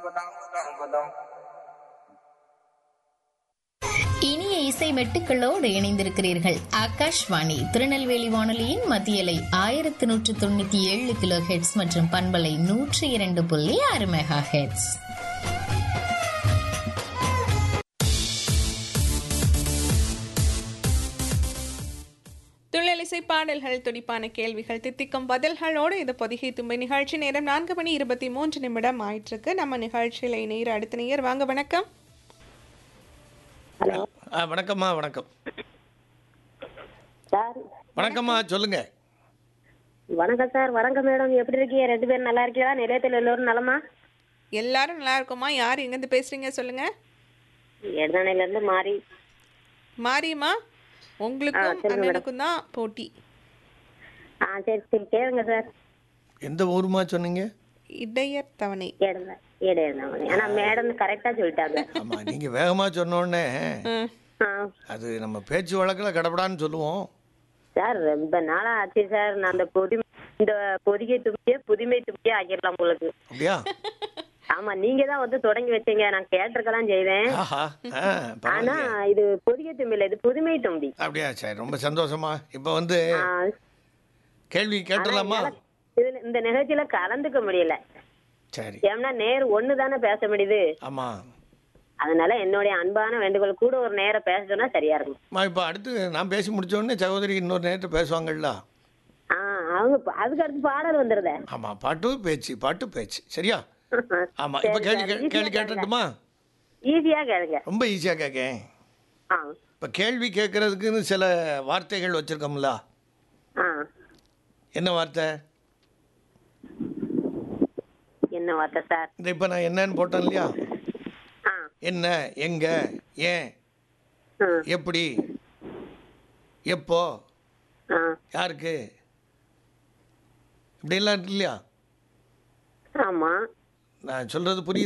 இனிய இசை மெட்டுக்களோடு இணைந்திருக்கிறீர்கள் ஆகாஷ்வாணி திருநெல்வேலி வானொலியின் மத்தியலை ஆயிரத்தி நூற்று தொண்ணூத்தி ஏழு கிலோ ஹெட்ஸ் மற்றும் பண்பலை நூற்றி இரண்டு புள்ளி ஆறு மெகா ஹெட்ஸ் துள்ளலிசை பாடல்கள் துடிப்பான கேள்விகள் தித்திக்கும் பதில்களோடு இது பொதிகை தும்பை நிகழ்ச்சி நேரம் நான்கு மணி இருபத்தி மூன்று நிமிடம் ஆயிட்டிருக்கு நம்ம நிகழ்ச்சியில் இணையர் அடுத்த நேயர் வாங்க வணக்கம் ஹலோ ஆ வணக்கம்மா வணக்கம் சார் வணக்கம்மா சொல்லுங்க வணக்கம் சார் வணக்கம் மேடம் எப்படி இருக்கீங்க ரெண்டு பேரும் நல்லா இருக்கீங்களா நிலையத்தில் எல்லோரும் நலமா எல்லாரும் நல்லா இருக்குமா யார் எங்கேருந்து பேசுறீங்க சொல்லுங்க இடதானையிலேருந்து மாறி மாரியம்மா உங்களுக்கும் சொல்லுங்க மேடம். அண்ணனுக்கும் தான் போட்டி ஆ சரி சரி கேளுங்க சார் எந்த ஊருமா சொன்னீங்க இடையர் தவணை கேளுங்க இடையிருந்தாங்க ஏன்னா மேடம் கரெக்டாக சொல்லிட்டாங்க ஆமா நீங்க வேகமா சொன்னோடனே ம். ஆ அது நம்ம பேச்சு வழக்கில் கடப்படான்னு சொல்லுவோம் சார் ரொம்ப நாளாக ஆச்சு சார் நான் அந்த புதுமை இந்த பொதிகை தும்பியை புதுமை தும்பியை ஆக்கிடலாம் உங்களுக்கு அப்படியா ஆமா நீங்க தான் வந்து தொடங்கி வச்சீங்க நான் கேட்டிருக்கலாம் செய்வேன் ஆஹா ஆ, ஆனா பரவாயில்லையே. இது பொதிகை தும்பி இல்ல இது புதுமை தும்பி அப்படியா சரி ரொம்ப சந்தோஷமா இப்போ வந்து ஆ, கேள்வி கேட்டுடலாமா ஆனா இதுல இந்த நிகழ்ச்சியில கலந்துக்க முடியல சரி ஏன்னா நேர் ஒண்ணு தானே பேச முடியுது ஆமா அதனால என்னுடைய அன்பான வேண்டுகோள் கூட ஒரு நேரம் பேச சொன்னா சரியா இருக்கும் அம்மா இப்போ அடுத்து நான் பேசி முடிச்ச உடனே சகோதரி இன்னொரு நேரத்தில் பேசுவாங்கல்ல ஆ அவங்க ப- அதுக்கு அடுத்து பாடல் வந்துருதே ஆமா பாட்டு பேச்சு பாட்டு பேச்சு சரியா ஆமா இப்போ கேள்வி கே- கேள்வி கேட்டுட்டுமா ஈஸியா கேளுங்க ரொம்ப ஈஸியாக கேட்கேன் ஆ இப்போ கேள்வி கேட்கறதுக்குன்னு சில வார்த்தைகள் வச்சிருக்கோம்ல ஆ என்ன வார்த்தை என்ன வார்த்தை சார் இந்த இப்போ நான் என்னன்னு போட்டேன் இல்லையா ஆ என்ன எங்க ஏன் ஆ எப்படி எப்போ ஆ யாருக்கு இப்படியெல்லாம் இருக்கு இல்லையா ஆமா நான் சொல்றது புரியுது